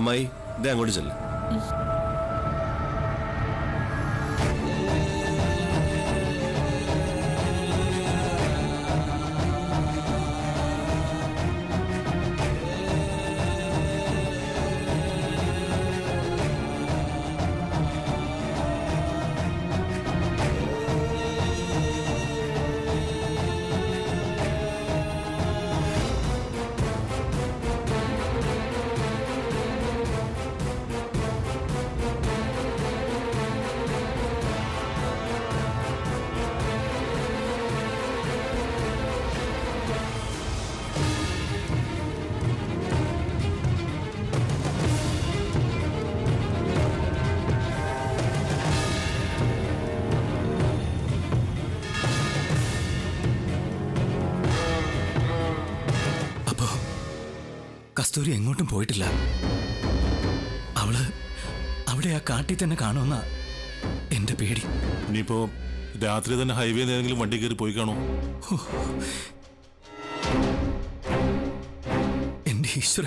അമ്മായി ഇതേ അങ്ങോട്ട് ചെല്ല് അപ്പോ കസ്തൂരി എങ്ങോട്ടും പോയിട്ടില്ല അവള് അവിടെ ആ കാട്ടിൽ തന്നെ കാണുമെന്ന എന്റെ പേടി ഇനിയിപ്പോ രാത്രി തന്നെ ഹൈവേ ഏതെങ്കിലും വണ്ടി കയറി പോയി കാണോ എന്റെ ഈശ്വര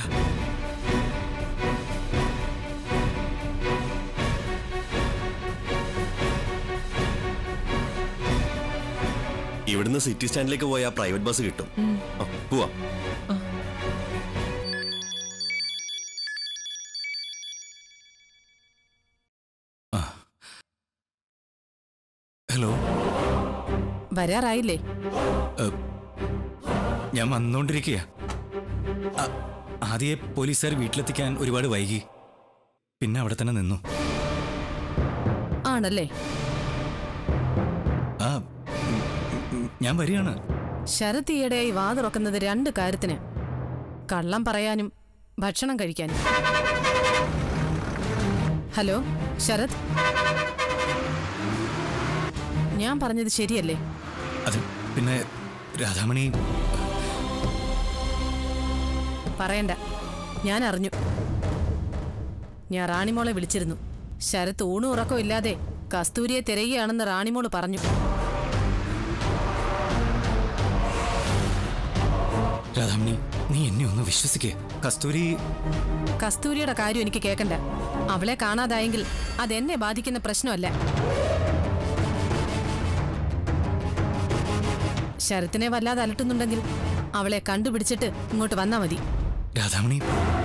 ഇവിടുന്ന് സിറ്റി സ്റ്റാൻഡിലേക്ക് പോയാൽ പ്രൈവറ്റ് ബസ് കിട്ടും ആ, പോവാം ഹലോ വരാറായില്ലേ ഞാൻ വന്നുകൊണ്ടിരിക്കുക ആദ്യ പോലീസുകാർ വീട്ടിലെത്തിക്കാൻ ഒരുപാട് വൈകി പിന്നെ അവിടെ തന്നെ നിന്നു ആണല്ലേ ആ ഉം, ഉം, ഞാൻ വരികയാണ് ശരത് ഈയിടെയായി വാ തുറക്കുന്നത് രണ്ട് കാര്യത്തിന് കള്ളം പറയാനും ഭക്ഷണം കഴിക്കാനും ഹലോ ശരത് ഞാൻ പറഞ്ഞത് ശരിയല്ലേ അത് പിന്നെ രാധാമണി പറയണ്ട ഞാൻ അറിഞ്ഞു ഞാൻ റാണിമോളെ വിളിച്ചിരുന്നു ശരത്ത് ഊണും ഉറക്കവും ഇല്ലാതെ കസ്തൂരിയെ തിരയുകയാണെന്ന് റാണിമോള് പറഞ്ഞു രാധാമണി നീ എന്നെ ഒന്ന് വിശ്വസിക്കേ കസ്തൂരി കസ്തൂരിയുടെ കാര്യം എനിക്ക് കേൾക്കണ്ട അവളെ കാണാതായെങ്കിൽ അതെന്നെ ബാധിക്കുന്ന പ്രശ്നമല്ല ശരത്തിനെ വല്ലാതെ അലട്ടുന്നുണ്ടെങ്കിൽ അവളെ കണ്ടുപിടിച്ചിട്ട് ഇങ്ങോട്ട് വന്നാ മതി രാധാമണി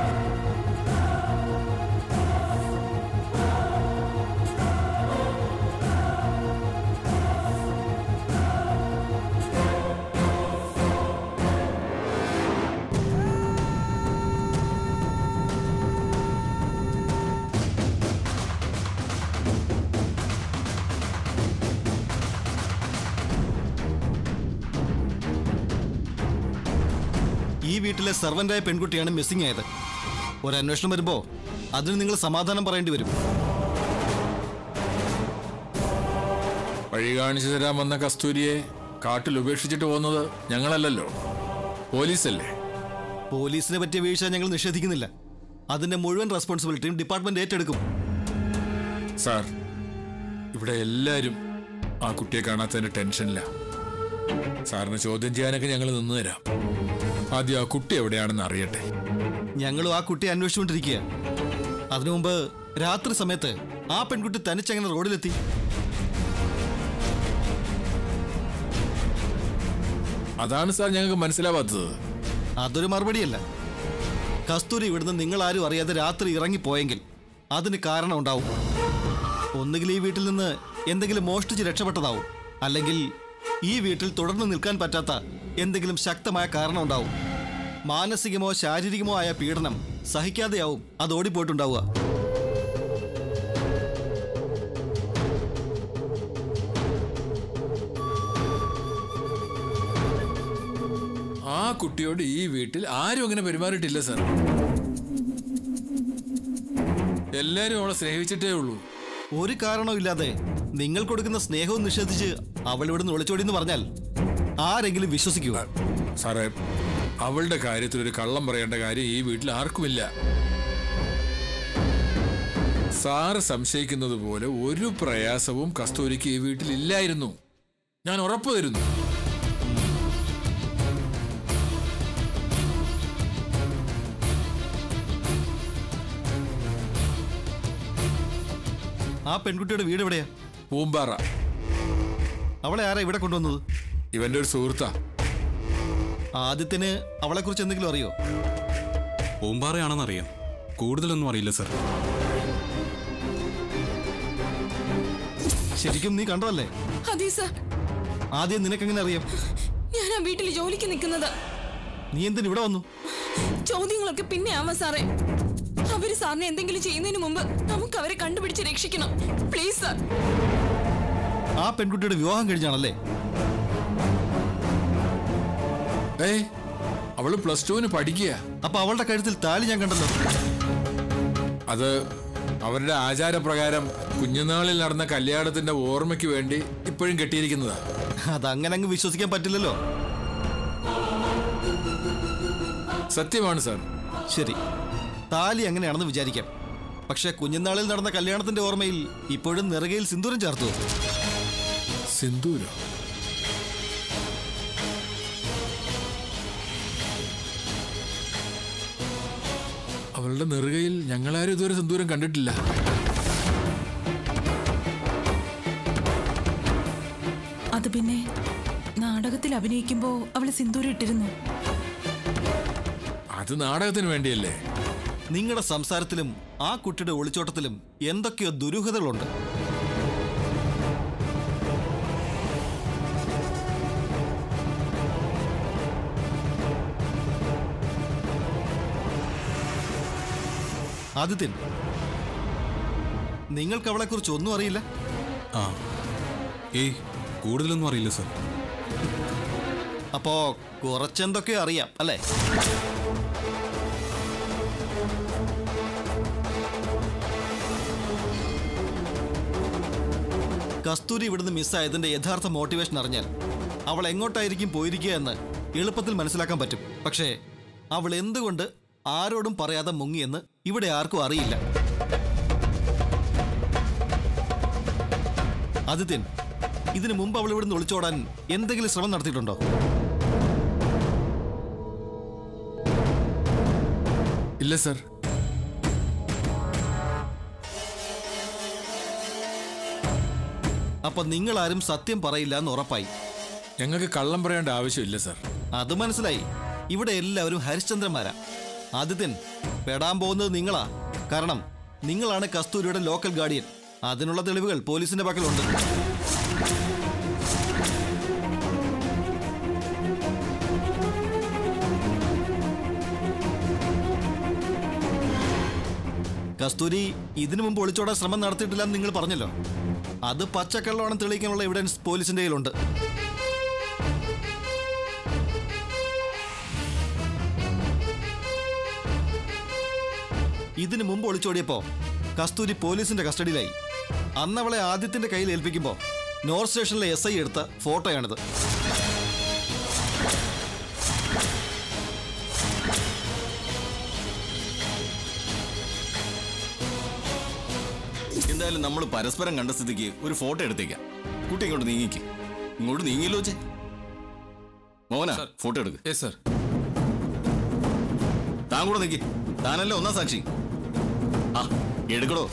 ഈ വീട്ടിലെ സെർവന്റായ പെൺകുട്ടിയാണ് മിസ്സിംഗ് ആയത് ഒരു അന്വേഷണം വരുമ്പോ അതിന് നിങ്ങൾ സമാധാനം പറയേണ്ടി വരും വഴി കാണിച്ചു തരാൻ വന്ന കസ്തൂരിയെ കാട്ടിൽ ഉപേക്ഷിച്ചിട്ട് പോകുന്നത് ഞങ്ങളല്ലല്ലോ പോലീസല്ലേ പോലീസിനെ പറ്റിയ വീഴ്ച ഞങ്ങൾ നിഷേധിക്കുന്നില്ല അതിന്റെ മുഴുവൻ റെസ്പോൺസിബിലിറ്റിയും ഡിപ്പാർട്ട്മെന്റ് ഏറ്റെടുക്കും സാർ ഇവിടെ എല്ലാവരും ആ കുട്ടിയെ കാണാത്തതിന്റെ ടെൻഷനില്ല സാറിന് ചോദ്യം ചെയ്യാനൊക്കെ ഞങ്ങൾ നിന്ന് തരാം ആദ്യം ആ കുട്ടി എവിടെയാണെന്ന് അറിയട്ടെ ഞങ്ങളും ആ കുട്ടിയെ അന്വേഷിച്ചുകൊണ്ടിരിക്കുക അതിനു മുമ്പ് രാത്രി സമയത്ത് ആ പെൺകുട്ടി തനിച്ചങ്ങനെ റോഡിലെത്തി അതാണ് സാർ ഞങ്ങൾക്ക് മനസ്സിലാവാത്തത് അതൊരു മറുപടിയല്ല കസ്തൂരി ഇവിടുന്ന് നിങ്ങൾ ആരും അറിയാതെ രാത്രി ഇറങ്ങിപ്പോയെങ്കിൽ അതിന് കാരണം ഉണ്ടാവും ഒന്നുകിൽ ഈ വീട്ടിൽ നിന്ന് എന്തെങ്കിലും മോഷ്ടിച്ച് രക്ഷപ്പെട്ടതാവും അല്ലെങ്കിൽ ഈ വീട്ടിൽ തുടർന്ന് നിൽക്കാൻ പറ്റാത്ത എന്തെങ്കിലും ശക്തമായ കാരണം ഉണ്ടാവും മാനസികമോ ശാരീരികമോ ആയ പീഡനം സഹിക്കാതെയാവും അത് ഓടിപ്പോയിട്ടുണ്ടാവുക ആ കുട്ടിയോട് ഈ വീട്ടിൽ ആരും അങ്ങനെ പെരുമാറിയിട്ടില്ല സാർ എല്ലാരും അവളെ സ്നേഹിച്ചിട്ടേ ഉള്ളൂ ഒരു കാരണവും ഇല്ലാതെ നിങ്ങൾ കൊടുക്കുന്ന സ്നേഹവും നിഷേധിച്ച് അവൾ ഇവിടുന്ന് ഒളിച്ചോടി എന്ന് പറഞ്ഞാൽ ആരെങ്കിലും വിശ്വസിക്കുക സാറേ അവളുടെ കാര്യത്തിൽ ഒരു കള്ളം പറയേണ്ട കാര്യം ഈ വീട്ടിൽ ആർക്കുമില്ല സാറ് സംശയിക്കുന്നത് പോലെ ഒരു പ്രയാസവും കസ്തൂരിക്ക് ഈ വീട്ടിൽ ഇല്ലായിരുന്നു ഞാൻ ഉറപ്പു തരുന്നു ആ പെൺകുട്ടിയുടെ വീട് എവിടെയാ പൂമ്പാറ അവളെ ആരാ ഇവിടെ കൊണ്ടുവന്നത് ഇവന്റെ ഒരു സുഹൃത്താ ആദ്യത്തിന് അവളെക്കുറിച്ച് എന്തെങ്കിലും അറിയോ പൂമ്പാറയാണെന്നറിയാം കൂടുതലൊന്നും അറിയില്ല സർ ശരിക്കും നീ കണ്ടതല്ലേ അതെ സാർ ആദ്യം നിനക്കെങ്ങനെ അറിയാം ഞാൻ ആ വീട്ടിൽ ജോലിക്ക് നിൽക്കുന്നത് നീ എന്തിന് ഇവിടെ വന്നു ചോദ്യങ്ങളൊക്കെ പിന്നെ ആവാം സാറേ അവര് സാറിനെ എന്തെങ്കിലും ചെയ്യുന്നതിന് മുമ്പ് നമുക്ക് അവരെ കണ്ടുപിടിച്ച് രക്ഷിക്കണം പ്ലീസ് സാർ ആ പെൺകുട്ടിയുടെ വിവാഹം കഴിഞ്ഞാണല്ലേ ഏയ് അവള് പ്ലസ് ടുവിന് പഠിക്കുക അപ്പൊ അവളുടെ കഴുത്തിൽ താലി ഞാൻ കണ്ടല്ലോ അത് അവരുടെ ആചാരപ്രകാരം കുഞ്ഞുനാളിൽ നടന്ന കല്യാണത്തിന്റെ ഓർമ്മയ്ക്ക് വേണ്ടി ഇപ്പോഴും കെട്ടിയിരിക്കുന്നതാ അതങ്ങനെ അങ്ങ് വിശ്വസിക്കാൻ പറ്റില്ലല്ലോ സത്യമാണ് സാർ ശരി താലി അങ്ങനെയാണെന്ന് വിചാരിക്കാം പക്ഷെ കുഞ്ഞുനാളിൽ നടന്ന കല്യാണത്തിന്റെ ഓർമ്മയിൽ ഇപ്പോഴും നെറുകയിൽ സിന്ദൂരം ചേർത്തു സിന്ദൂരോ അവളുടെ നെറുകയിൽ ഞങ്ങളാരും ഇതുവരെ സിന്ദൂരം കണ്ടിട്ടില്ല അത് പിന്നെ നാടകത്തിൽ അഭിനയിക്കുമ്പോ അവള് സിന്ദൂരം ഇട്ടിരുന്നു അത് നാടകത്തിന് വേണ്ടിയല്ലേ നിങ്ങളുടെ സംസാരത്തിലും ആ കുട്ടിയുടെ ഒളിച്ചോട്ടത്തിലും എന്തൊക്കെയോ ദുരൂഹതകളുണ്ട് ആദിത്യൻ നിങ്ങൾക്ക് അവളെക്കുറിച്ച് ഒന്നും അറിയില്ല ആ ഏയ് കൂടുതലൊന്നും അറിയില്ല സർ അപ്പോ കുറച്ചെന്തൊക്കെയോ അറിയാം അല്ലേ കസ്തൂരി ഇവിടുന്ന് മിസ്സായതിന്റെ യഥാർത്ഥ മോട്ടിവേഷൻ അറിഞ്ഞാൽ അവൾ എങ്ങോട്ടായിരിക്കും പോയിരിക്കുക എന്ന് എളുപ്പത്തിൽ മനസ്സിലാക്കാൻ പറ്റും പക്ഷേ അവൾ എന്തുകൊണ്ട് ആരോടും പറയാതെ മുങ്ങിയെന്ന് ഇവിടെ ആർക്കും അറിയില്ല ആദിത്യൻ ഇതിനു മുമ്പ് അവൾ ഇവിടുന്ന് ഒളിച്ചോടാൻ എന്തെങ്കിലും ശ്രമം നടത്തിയിട്ടുണ്ടോ ഇല്ല സർ അപ്പൊ നിങ്ങൾ ആരും സത്യം പറയില്ല എന്ന് ഉറപ്പായി ഞങ്ങൾക്ക് കള്ളം പറയേണ്ട ആവശ്യമില്ല സർ അത് മനസ്സിലായി ഇവിടെ എല്ലാവരും ഹരിശ്ചന്ദ്രന്മാരാ ആദിത്യൻ പെടാൻ പോകുന്നത് നിങ്ങളാ കാരണം നിങ്ങളാണ് കസ്തൂരിയുടെ ലോക്കൽ ഗാർഡിയൻ അതിനുള്ള തെളിവുകൾ പോലീസിന്റെ പക്കലുണ്ട് കസ്തൂരി ഇതിനു മുമ്പ് ഒളിച്ചോടാൻ ശ്രമം നടത്തിയിട്ടില്ലെന്ന് നിങ്ങൾ പറഞ്ഞല്ലോ അത് പച്ചക്കള്ളമാണെന്ന് തെളിയിക്കാനുള്ള എവിഡൻസ് പോലീസിന്റെ കയ്യിലുണ്ട് ഇതിനു മുമ്പ് ഒളിച്ചോടിയപ്പോ കസ്തൂരി പോലീസിന്റെ കസ്റ്റഡിയിലായി അന്ന് അവളെ ആദ്യത്തിന്റെ കയ്യിൽ ഏൽപ്പിക്കുമ്പോൾ നോർത്ത് സ്റ്റേഷനിലെ എസ് ഐ എടുത്ത ഫോട്ടോയാണിത് എന്തായാലും നമ്മൾ പരസ്പരം കണ്ട സ്ഥിതിക്ക് ഒരു ഫോട്ടോ എടുത്തേക്കാം കുട്ടി ഇങ്ങോട്ട് നീങ്ങിക്ക് ഇങ്ങോട്ട് നീങ്ങിയല്ലോ ചേ മോന ഫോട്ടോ എടുക്ക് സർ താൻ കൂടെ നിൽക്കി താനല്ലേ ഒന്നാം സാക്ഷി ആ എടുക്കടോ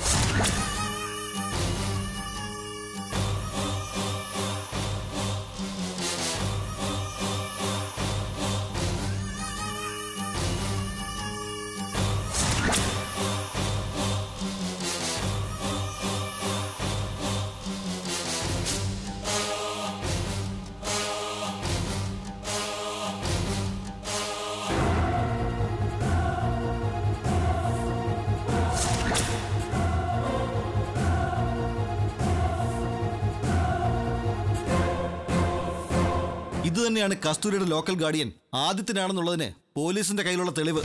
ഇത് തന്നെയാണ് കസ്തൂരിയുടെ ലോക്കൽ ഗാർഡിയൻ ആദിത്യനാണെന്നുള്ളതിന് പോലീസിന്റെ കയ്യിലുള്ള തെളിവ്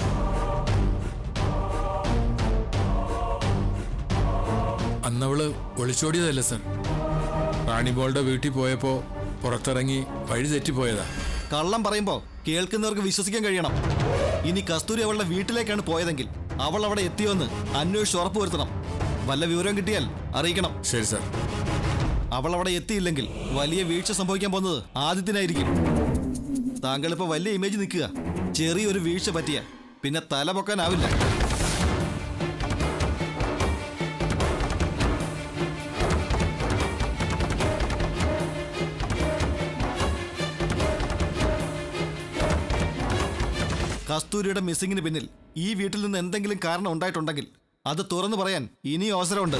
അന്നവള് ഒളിച്ചോടിയതല്ല സർ റാണിബോളുടെ വീട്ടിൽ പോയപ്പോ പുറത്തിറങ്ങി വഴി തെറ്റിപ്പോയതാ കള്ളം പറയുമ്പോ കേൾക്കുന്നവർക്ക് വിശ്വസിക്കാൻ കഴിയണം ഇനി കസ്തൂരി അവളുടെ വീട്ടിലേക്കാണ് പോയതെങ്കിൽ അവൾ അവിടെ എത്തിയോന്ന് അന്വേഷിച്ച് ഉറപ്പുവരുത്തണം വല്ല വിവരം കിട്ടിയാൽ അറിയിക്കണം ശരി സർ അവൾ അവിടെ എത്തിയില്ലെങ്കിൽ വലിയ വീഴ്ച സംഭവിക്കാൻ പോകുന്നത് ആദ്യത്തിനായിരിക്കും താങ്കൾ ഇപ്പൊ വലിയ ഇമേജ് നിൽക്കുക ചെറിയൊരു വീഴ്ച പറ്റിയ പിന്നെ തല പൊക്കാനാവില്ല കസ്തൂരിയുടെ മിസ്സിങ്ങിന് പിന്നിൽ ഈ വീട്ടിൽ നിന്ന് എന്തെങ്കിലും കാരണം ഉണ്ടായിട്ടുണ്ടെങ്കിൽ അത് തുറന്നു പറയാൻ ഇനിയും അവസരമുണ്ട്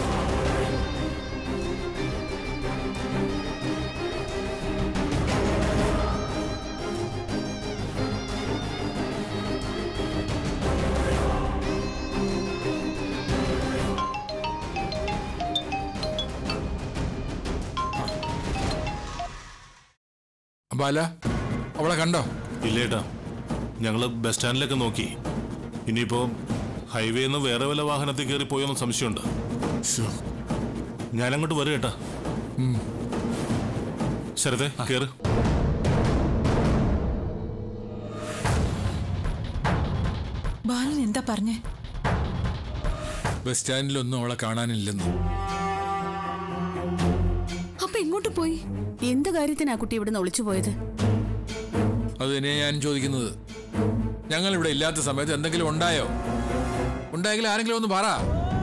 ബാല അവളെ കണ്ടോ ഇല്ലേട്ടാ ഞങ്ങള് ബസ് സ്റ്റാൻഡിലൊക്കെ നോക്കി ഇനിയിപ്പോ ഹൈവേന്ന് വേറെ വല്ല വാഹനത്തിൽ കയറി പോയോന്ന് സംശയമുണ്ട് ഞാനങ്ങോട്ട് വരും കേട്ടാ ശരത്തെ കേറ് ബാലൻ എന്താ പറഞ്ഞേ ബസ് സ്റ്റാൻഡിലൊന്നും അവളെ കാണാനില്ലെന്ന് അപ്പൊ എങ്ങോട്ട് പോയി എന്ത് കാര്യത്തിനാ കുട്ടി ഇവിടുന്ന് ഒളിച്ചു പോയത് അത് തന്നെയാ ഞാൻ ചോദിക്കുന്നത് ഞങ്ങൾ ഇവിടെ ഇല്ലാത്ത സമയത്ത് എന്തെങ്കിലും ഉണ്ടായോ ഉണ്ടായെങ്കിൽ ആരെങ്കിലും ഒന്ന് പറ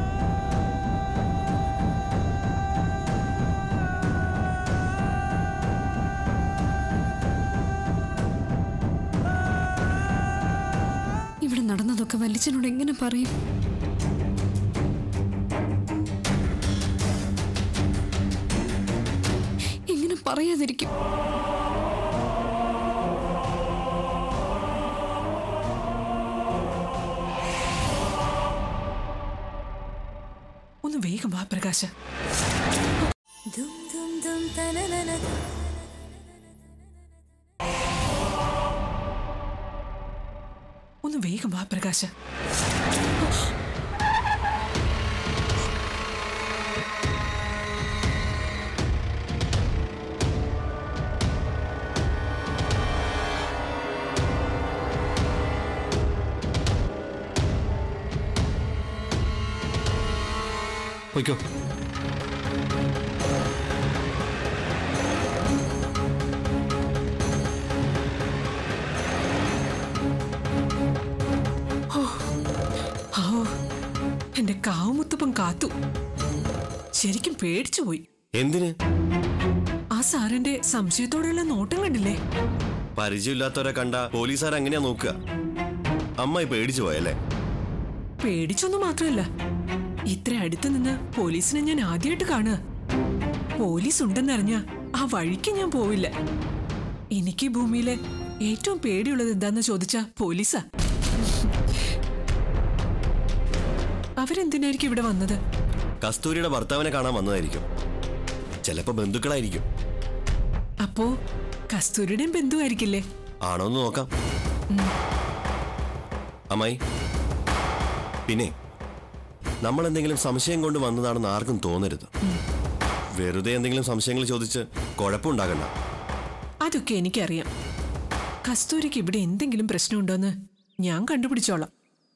ഇവിടെ നടന്നതൊക്കെ വല്യച്ഛനോട് എങ്ങനെ പറയും എങ്ങനെ പറയാതിരിക്കും ഒന്ന് വേഗം വാ പ്രകാശ ഒന്ന് വേഗം വാ പ്രകാശ പൊയ്ക്കോ ഓ എന്റെ കാവുമുത്തപ്പം കാത്തു ശരിക്കും പേടിച്ചു പോയി എന്തിന് ആ സാറിന്റെ സംശയത്തോടെയുള്ള നോട്ടം കണ്ടില്ലേ പരിചയമില്ലാത്തവരെ കണ്ട പോലീസുകാർ അങ്ങനെയാ നോക്കുക അമ്മായി പേടിച്ചു പോയല്ലേ പേടിച്ചൊന്നും മാത്രമല്ല ഇത്ര അടുത്ത് നിന്ന് പോലീസിനെ ഞാൻ ആദ്യമായിട്ട് കാണുക പോലീസ് ഉണ്ടെന്നറിഞ്ഞ ആ വഴിക്ക് ഞാൻ പോവില്ല എനിക്ക് ഈ ഭൂമിയിലെ ഏറ്റവും പേടിയുള്ളത് എന്താന്ന് ചോദിച്ചാ പോലീസാ അവരെന്തിനായിരിക്കും ഇവിടെ വന്നത് കസ്തൂരിയുടെ ഭർത്താവിനെ കാണാൻ വന്നതായിരിക്കും ചിലപ്പോ ബന്ധുക്കളായിരിക്കും അപ്പോ കസ്തൂരിയുടെയും ബന്ധുവായിരിക്കില്ലേ ആണോന്ന് നോക്കാം അമ്മായി പിന്നെ നമ്മൾ എന്തെങ്കിലും സംശയം കൊണ്ട് വന്നതാണെന്ന് ആർക്കും തോന്നരുത് വെറുതെ എന്തെങ്കിലും സംശയങ്ങൾ ചോദിച്ച് കുഴപ്പമുണ്ടാകണ്ട അതൊക്കെ എനിക്കറിയാം കസ്തൂരിക്ക് ഇവിടെ എന്തെങ്കിലും പ്രശ്നമുണ്ടോന്ന് ഞാൻ കണ്ടുപിടിച്ചോളാം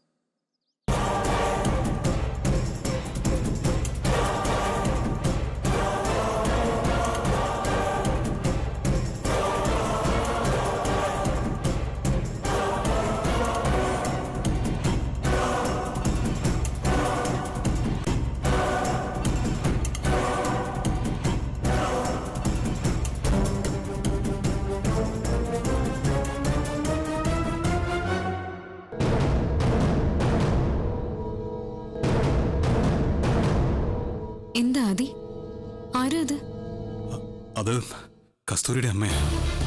എന്താ ആദി ആരാ അത് അത് കസ്തൂരിയുടെ അമ്മയാ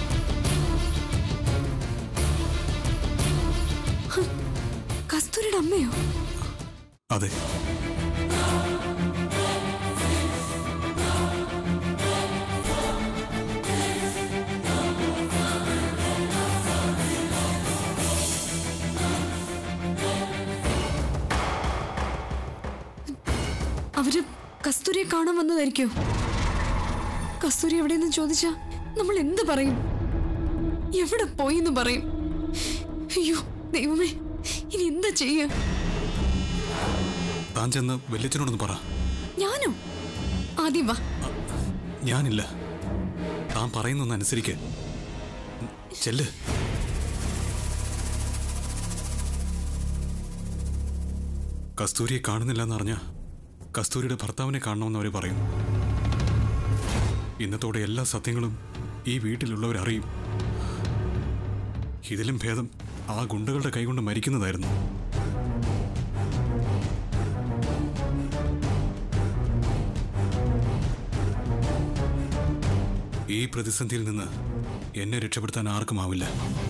കസ്തൂരിയുടെ അമ്മയോ അതെ അവര് കസ്തൂരിയെ കാണാൻ വന്നതായിരിക്കോ കസ്തൂരി എവിടെയെന്ന് ചോദിച്ചാ നമ്മൾ എന്ത് പറയും എവിടെ പോയി എന്ന് പറയും അയ്യോ ദൈവമേ ഇനി എന്താ ചെയ്യ താൻ ചെന്ന് വല്യച്ഛനോടൊന്ന് പറ ഞാനോ ആദ്യം വാ ഞാനില്ല താൻ പറയുന്നൊന്ന് അനുസരിക്ക് ചെല്ല് കസ്തൂരിയെ കാണുന്നില്ല എന്നറിഞ്ഞ കസ്തൂരിയുടെ ഭർത്താവിനെ കാണണമെന്ന് അവർ പറയും ഇന്നത്തോടെ എല്ലാ സത്യങ്ങളും ഈ വീട്ടിലുള്ളവരറിയും ഇതിലും ഭേദം ആ ഗുണ്ടകളുടെ കൈകൊണ്ട് മരിക്കുന്നതായിരുന്നു ഈ പ്രതിസന്ധിയിൽ നിന്ന് എന്നെ രക്ഷപ്പെടുത്താൻ ആർക്കുമാവില്ല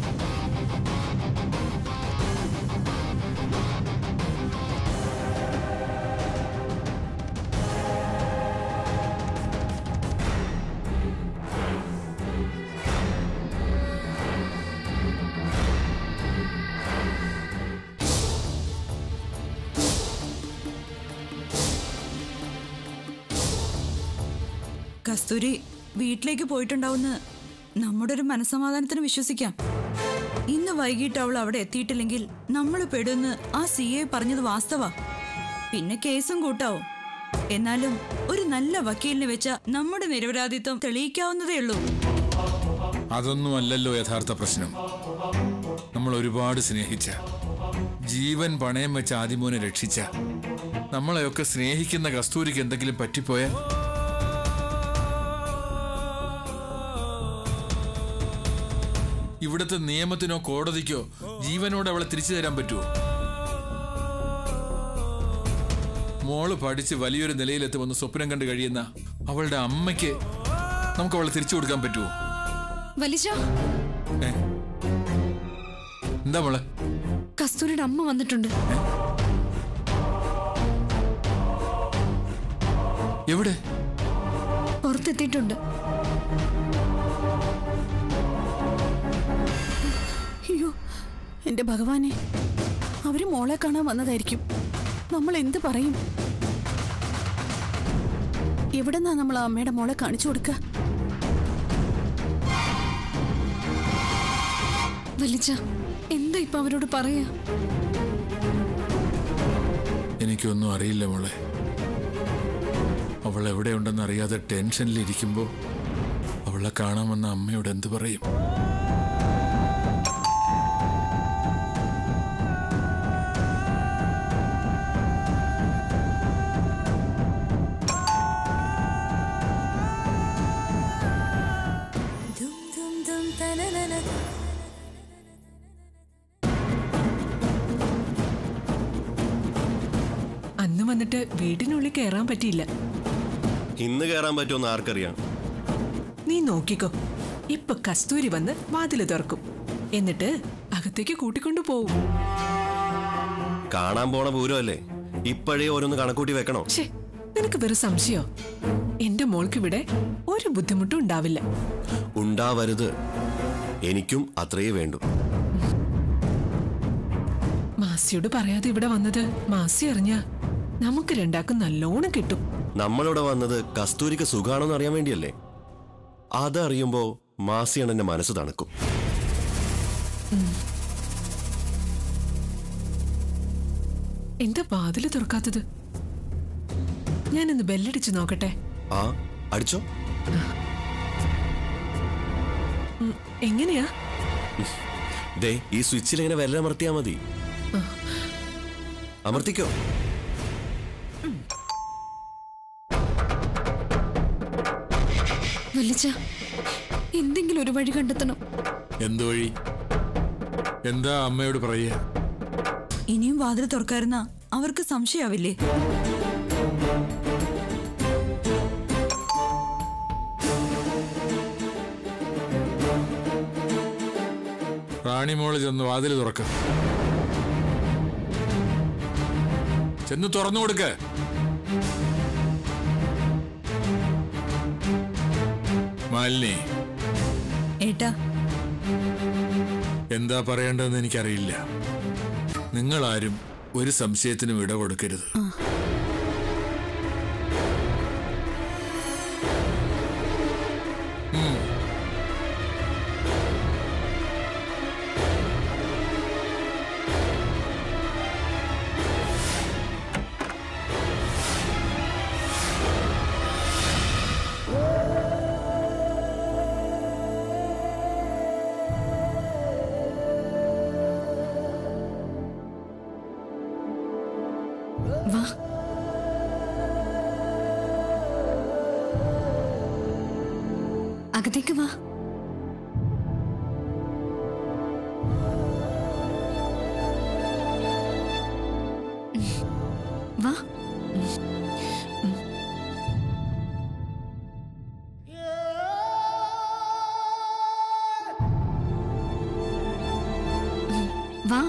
കസ്തൂരി വീട്ടിലേക്ക് പോയിട്ടുണ്ടാവുന്ന നമ്മുടെ ഒരു മനസമാധാനത്തിന് വിശ്വസിക്കാം ഇന്ന് വൈകിട്ട് അവൾ അവിടെ എത്തിയിട്ടില്ലെങ്കിൽ നമ്മൾ പെടുന്ന് ആ സി എ പറഞ്ഞത് വാസ്തവ പിന്നെ കേസും കൂട്ടാവും എന്നാലും ഒരു നല്ല വക്കീലിനെ വെച്ച നമ്മുടെ നിരപരാധിത്വം തെളിയിക്കാവുന്നതേ ഉള്ളൂ അതൊന്നും അല്ലല്ലോ യഥാർത്ഥ പ്രശ്നം നമ്മൾ ഒരുപാട് സ്നേഹിച്ച ജീവൻ പണയം വെച്ച ആദിമോനെ രക്ഷിച്ച നമ്മളെയൊക്കെ സ്നേഹിക്കുന്ന കസ്തൂരിക്ക് എന്തെങ്കിലും പറ്റിപ്പോയാൽ ഇവിടുത്തെ നിയമത്തിനോ കോടതിക്കോ ജീവനോട് അവളെ തിരിച്ചു തരാൻ പറ്റുമോ മോള് പഠിച്ച് വലിയൊരു നിലയിലെത്തുമെന്ന് സ്വപ്നം കണ്ട് കഴിയുന്ന അവളുടെ അമ്മയ്ക്ക് നമുക്ക് അവളെ തിരിച്ചു കൊടുക്കാൻ പറ്റുമോ വലിച്ച ഏ? എന്താ മോളെ കസ്തൂരിയുടെ അമ്മ വന്നിട്ടുണ്ട് എവിടെ പുറത്തെത്തിയിട്ടുണ്ട് അയ്യോ എന്റെ ഭഗവാനെ അവര് മോളെ കാണാൻ വന്നതായിരിക്കും നമ്മൾ എന്ത് പറയും എവിടെന്നാ നമ്മൾ ആ അമ്മയുടെ മോളെ കാണിച്ചു കൊടുക്കുക വലിച്ച എന്താ ഇപ്പൊ അവരോട് പറയാ എനിക്കൊന്നും അറിയില്ല മോളെ അവൾ എവിടെയുണ്ടെന്ന് അറിയാതെ ടെൻഷനിലിരിക്കുമ്പോൾ അവളെ കാണാമെന്ന അമ്മയോട് എന്ത് പറയും അന്ന് വന്നിട്ട് വീടിനുള്ളിൽ കയറാൻ പറ്റിയില്ല ഇന്ന് കയറാൻ പറ്റുമെന്ന് ആർക്കറിയാം നീ നോക്കിക്കോ ഇപ്പൊ കസ്തൂരി വന്ന് വാതില് തുറക്കും എന്നിട്ട് അകത്തേക്ക് കൂട്ടിക്കൊണ്ടു പോവും കാണാൻ പോണ പൂരമല്ലേ ഇപ്പോഴേ ഓരോന്ന് കണക്കൂട്ടി വെക്കണോ ഛേ നിനക്ക് വെറും സംശയോ എന്റെ മോൾക്ക് ഇവിടെ ഒരു ബുദ്ധിമുട്ടും ഉണ്ടാവില്ല ഉണ്ടാവരുത് എനിക്കും അത്രയേ വേണ്ടു മാസിയോട് പറയാതെ ഇവിടെ വന്നത് മാസി അറിഞ്ഞ നമുക്ക് രണ്ടാക്കും നല്ലോണം കിട്ടും നമ്മളിവിടെ വന്നത് കസ്തൂരിക്ക് സുഖാണോന്ന് അറിയാൻ വേണ്ടിയല്ലേ അതറിയുമ്പോ മാസിയാണ് എന്റെ മനസ്സ് തണുക്കും എന്താ വാതില് തുറക്കാത്തത് ഞാനൊന്ന് ബെല്ലടിച്ച് നോക്കട്ടെ ആ അടിച്ചോ ഉം, എങ്ങനെയാ ദേ ഈ സ്വിച്ചിൽ ഇങ്ങനെ വിരൽ അമർത്തിയാ മതി അമർത്തിക്കോ വലിച്ച എന്തെങ്കിലും ഒരു വഴി കണ്ടെത്തണം എന്ത് വഴി എന്താ അമ്മയോട് പറയുക ഇനിയും വാതിൽ തുറക്കായിരുന്ന അവർക്ക് സംശയാവില്ലേ റാണിമോള് ചെന്ന് വാതിൽ തുറക്ക ചെന്ന് തുറന്നു കൊടുക്ക മാലിനി ഏട്ടാ എന്താ പറയേണ്ടതെന്ന് എനിക്കറിയില്ല നിങ്ങളാരും ഒരു സംശയത്തിനും ഇട കൊടുക്കരുത് ഉം. വാ അകത്തേക്ക് വാ വാ